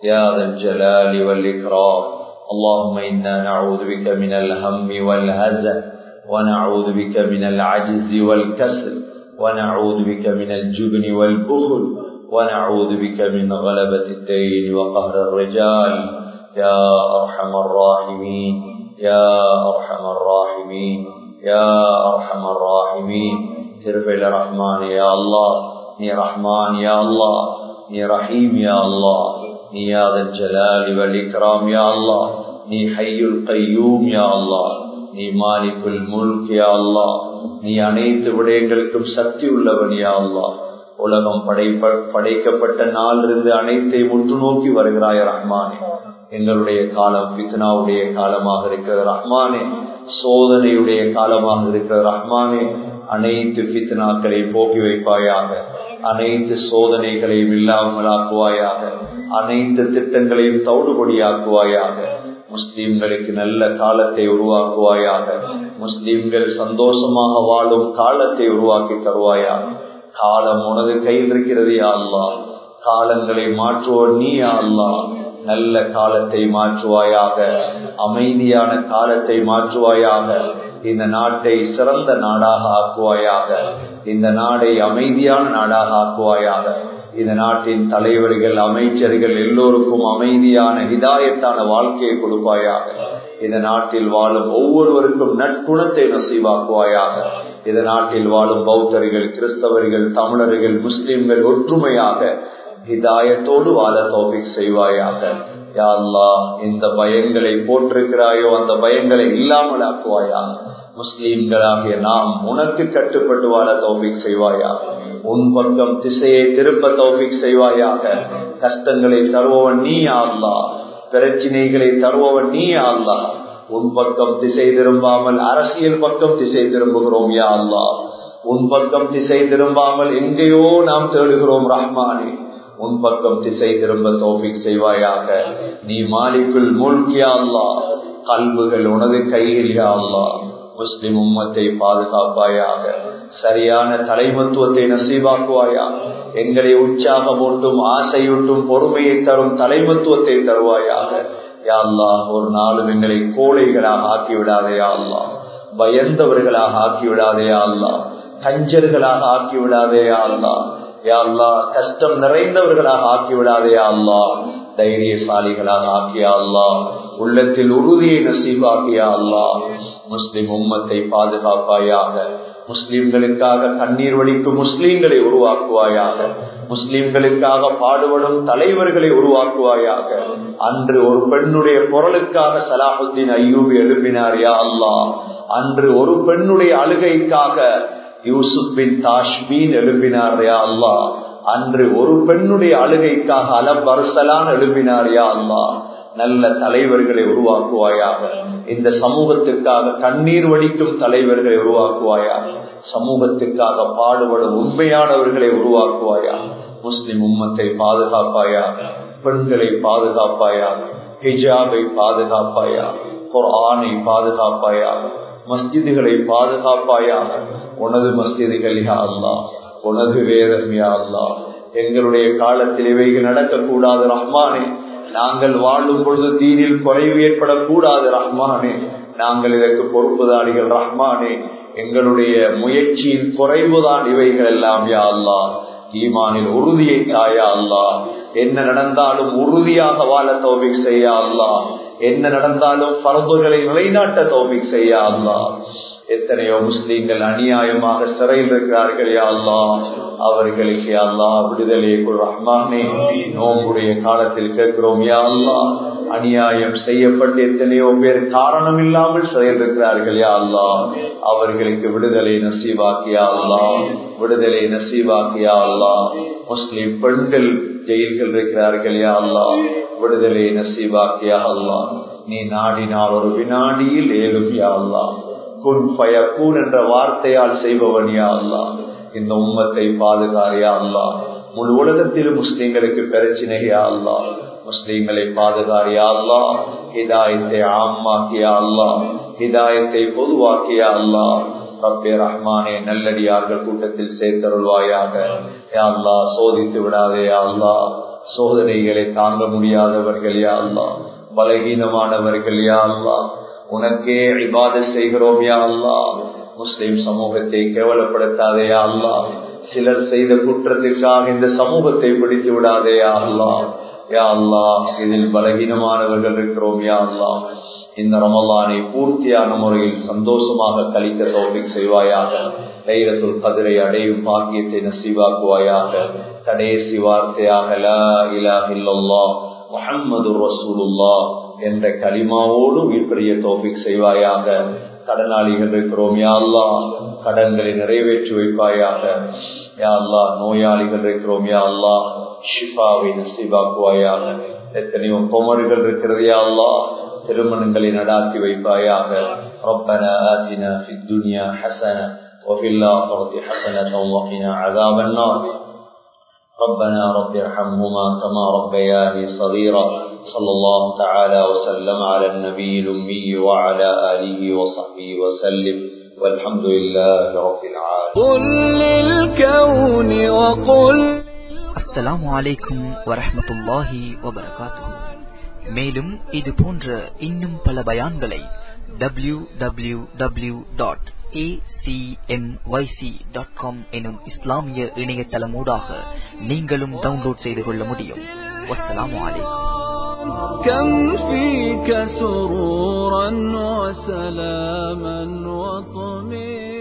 يا ذا الجلال والإكرام اللهم إنا نعوذ بك من الهم والهزل ونعوذ بك من العجز والكسل ونعوذ بك من الجبن والبخل ونعوذ بك من غلبة الدين وقهر الرجال يا أرحم الراحمين يا أرحم الراحمين يا أرحم الراحمين تربي الرحمن يا الله ني رحمن يا الله ني رحيم يا الله ني يا ذا الجلال والإكرام يا الله ني حي القيوم يا الله நீ மாலிக்குல் முல்க் யா அல்லா நீ அனைத்து விடயங்களுக்கும் சக்தி உள்ளவன் யா அல்லா உலகம் படைப்ப படைக்கப்பட்ட நாளிலிருந்து அனைத்தையும் உற்று நோக்கி வருகிறாய் ரஹ்மானே எங்களுடைய காலம் பித்னாவுடைய காலமாக இருக்கிற ரஹ்மானே சோதனையுடைய காலமாக இருக்கிற ரஹ்மானே அனைத்து பித்னாக்களை போக்கி வைப்பாயாக அனைத்து சோதனைகளையும் இல்லாமலாக்குவாயாக அனைத்து திட்டங்களையும் தௌடுபடியாக்குவாயாக முஸ்லிம்களுக்கு நல்ல காலத்தை உருவாக்குவாயாக முஸ்லிம்கள் சந்தோஷமாக வாழும் காலத்தை உருவாக்கி தருவாயாக காலம் உனது கையில் இருக்கிறது அல்லா காலங்களை மாற்றுவோர் நீ அல்லா நல்ல காலத்தை மாற்றுவாயாக அமைதியான காலத்தை மாற்றுவாயாக இந்த நாட்டை சிறந்த நாடாக ஆக்குவாயாக இந்த நாடை அமைதியான நாடாக ஆக்குவாயாக இந்த நாட்டின் தலைவர்கள் அமைச்சர்கள் எல்லோருக்கும் அமைதியான ஹிதாயத்தான வாழ்க்கையை கொடுப்பாயாக இந்த நாட்டில் வாழும் ஒவ்வொருவருக்கும் நற்குணத்தை நசீவாக்குவாயாக இந்த நாட்டில் வாழும் பௌத்தர்கள் கிறிஸ்தவர்கள் தமிழர்கள் முஸ்லிம்கள் ஒற்றுமையாக ஹிதாயத்தோடு வாழ தோபிக் செய்வாயாக யாழ்லா இந்த பயங்களை போட்டிருக்கிறாயோ அந்த பயங்களை இல்லாமல் ஆக்குவாயாக முஸ்லீம்களாகிய நாம் உனக்கு கட்டுப்பட்டு வாழ தௌபிக் செய்வாயாக உன் பக்கம் திசையை திருப்ப தௌபிக் செய்வாயாக கஷ்டங்களை தருபவன் நீ ஆள்லா பிரச்சினைகளை தருபவன் நீ ஆள்லா உன் பக்கம் திசை திரும்பாமல் அரசியல் பக்கம் திசை திரும்புகிறோம் யா அல்லா உன் பக்கம் திசை திரும்பாமல் எங்கேயோ நாம் தேடுகிறோம் ரஹ்மானே உன் பக்கம் திசை திரும்ப தோபிக் செய்வாயாக நீ மாலிக்குள் மூழ்கியா அல்லா கல்புகள் உனது கையில் யா அல்லா முஸ்லிம் உம்மத்தை பாதுகாப்பாயாக சரியான தலைமத்துவத்தை நசீவாக்குவாயா எங்களை உற்சாகமூட்டும் ஆசையூட்டும் பொறுமையை தரும் தலைமத்துவத்தை தருவாயாக யாழ்லா ஒரு நாளும் எங்களை கோழைகளாக ஆக்கிவிடாதே அல்லா பயந்தவர்களாக ஆக்கிவிடாதே அல்லா கஞ்சர்களாக ஆக்கிவிடாதே அல்லா யாழ்லா கஷ்டம் நிறைந்தவர்களாக ஆக்கிவிடாதே அல்லா தைரியசாலிகளாக ஆக்கியா அல்லா உள்ளத்தில் உறுதியை நசீவாக்கியா அல்லா முஸ்லிம் உம்மத்தை பாதுகாப்பாயாக முஸ்லிம்களுக்காக கண்ணீர் வடிக்கும் முஸ்லீம்களை உருவாக்குவாயாக முஸ்லிம்களுக்காக பாடுபடும் தலைவர்களை உருவாக்குவாயாக அன்று ஒரு பெண்ணுடைய குரலுக்காக சலாஹுத்தீன் ஐயூபி எழுப்பினார் யா அல்லா அன்று ஒரு பெண்ணுடைய அழுகைக்காக யூசுப் பின் தாஷ்மீன் எழுப்பினார் யா அல்லா அன்று ஒரு பெண்ணுடைய அழுகைக்காக அலபர்சலான் எழுப்பினார் யா அல்லா நல்ல தலைவர்களை உருவாக்குவாயாக இந்த சமூகத்துக்காக கண்ணீர் வடிக்கும் தலைவர்களை உருவாக்குவாயாக சமூகத்துக்காக பாடுபடும் உண்மையானவர்களை உருவாக்குவாயா முஸ்லிம் உம்மத்தை பாதுகாப்பாயாக பெண்களை பாதுகாப்பாயாக ஹிஜாபை பாதுகாப்பாயா குரானை பாதுகாப்பாயாக மஸ்ஜிதுகளை பாதுகாப்பாயாக உனது மஸ்ஜிதுகள் யா அல்லா உனது வேதம் யா அல்லா எங்களுடைய காலத்தில் இவைகள் நடக்கக்கூடாது ரஹ்மானே நாங்கள் வாழும் பொழுது தீனில் குறைவு ஏற்படக்கூடாது ரஹ்மானே நாங்கள் இதற்கு பொறுப்புதாரிகள் ரஹ்மானே எங்களுடைய முயற்சியின் குறைவுதான் இவைகள் எல்லாம் யா அல்லா ஈமானில் உறுதியை தாயா அல்லா என்ன நடந்தாலும் உறுதியாக வாழ தோபிக் செய்ய அல்லா என்ன நடந்தாலும் பரம்புகளை நிலைநாட்ட தோபிக் செய்ய அல்லா எத்தனையோ முஸ்லீம்கள் அநியாயமாக சிறையில் இருக்கிறார்கள் யா அல்லா அவர்களுக்கு அல்லா விடுதலை ரஹ்மானே நோம்புடைய காலத்தில் கேட்கிறோம் யா அல்லா அநியாயம் செய்யப்பட்டு எத்தனையோ பேர் காரணம் இல்லாமல் சிறையில் இருக்கிறார்கள் யா அல்லா அவர்களுக்கு விடுதலை நசீவாக்கியா அல்லா விடுதலை நசீவாக்கியா அல்லா முஸ்லிம் பெண்கள் ஜெயில்கள் இருக்கிறார்கள் யா அல்லா விடுதலை நசீவாக்கியா அல்லா நீ நாடினால் ஒரு வினாடியில் ஏழும் யா அல்லா குன் பயக்கூன் என்ற வார்த்தையால் செய்பவன் யா அல்லா இந்த உம்மத்தை பாதுகாரியா அல்லா முழு உலகத்தில் முஸ்லிம்களுக்கு பிரச்சனையா அல்லா முஸ்லிம்களை பாதுகாரியா அல்லா ஹிதாயத்தை ஆமாக்கியா அல்லா ஹிதாயத்தை பொதுவாக்கியா அல்லா ரப்பே ரஹ்மானே நல்லடியார்கள் கூட்டத்தில் சேர்த்தருள்வாயாக யா அல்லா சோதித்து விடாதே யா அல்லா சோதனைகளை தாங்க முடியாதவர்கள் யா அல்லா பலகீனமானவர்கள் யா அல்லா உனக்கே இபாத செய்கிறோம் யா அல்லா முஸ்லிம் சமூகத்தை கேவலப்படுத்தாதே யா அல்லா சிலர் செய்த குற்றத்திற்காக இந்த சமூகத்தை பிடித்து விடாதே யா அல்லா யா அல்லா இதில் பலகீனமானவர்கள் இருக்கிறோம் யா அல்லா இந்த ரமலானை பூர்த்தியான முறையில் சந்தோஷமாக கழிக்க தோப்பிக் செய்வாயாக லைரத்துல் கதிரை அடையும் பாக்கியத்தை நசீவாக்குவாயாக கடைசி வார்த்தையாக லா இலாஹ இல்லல்லா முஹம்மது ரசூலுல்லா என்ற கலிமாவோடு உயிர்பெரிய தோப்பிக் செய்வாயாக கடனாளிகள் இருக்கிறோம் யா அல்லா கடன்களை நிறைவேற்றி வைப்பாயாக யா அல்லா நோயாளிகள் இருக்கிறோம் யா அல்லா ஷிஃபாவை நசீவாக்குவாயாக எத்தனையோ குமர்கள் இருக்கிறது யா அல்லா திருமணங்களை நடாத்தி வைப்பாயாக ربنا آتنا في الدنيا حسنة وفي الآخرة حسنة وقنا عذاب النار ربنا رب ارحمهما كما ربياني صغيرا صلى الله تعالى وسلم على النبي الأمي وعلى آله وصحبه وسلم والحمد لله رب العالمين قل للكون وقل அஸ்ஸலாமு அலைக்கும் வரஹ்மத்துல்லாஹி வபரகாத்துஹு மேலும் இது போன்ற இன்னும் பல பயான்களை W W W dot dot com எனும் இஸ்லாமிய இணையதளமூடாக நீங்களும் டவுன்லோட் செய்து கொள்ள முடியும் வஸ்ஸலாமு அலைக்கும் كم فيك سرورا وسلاما وطمئنا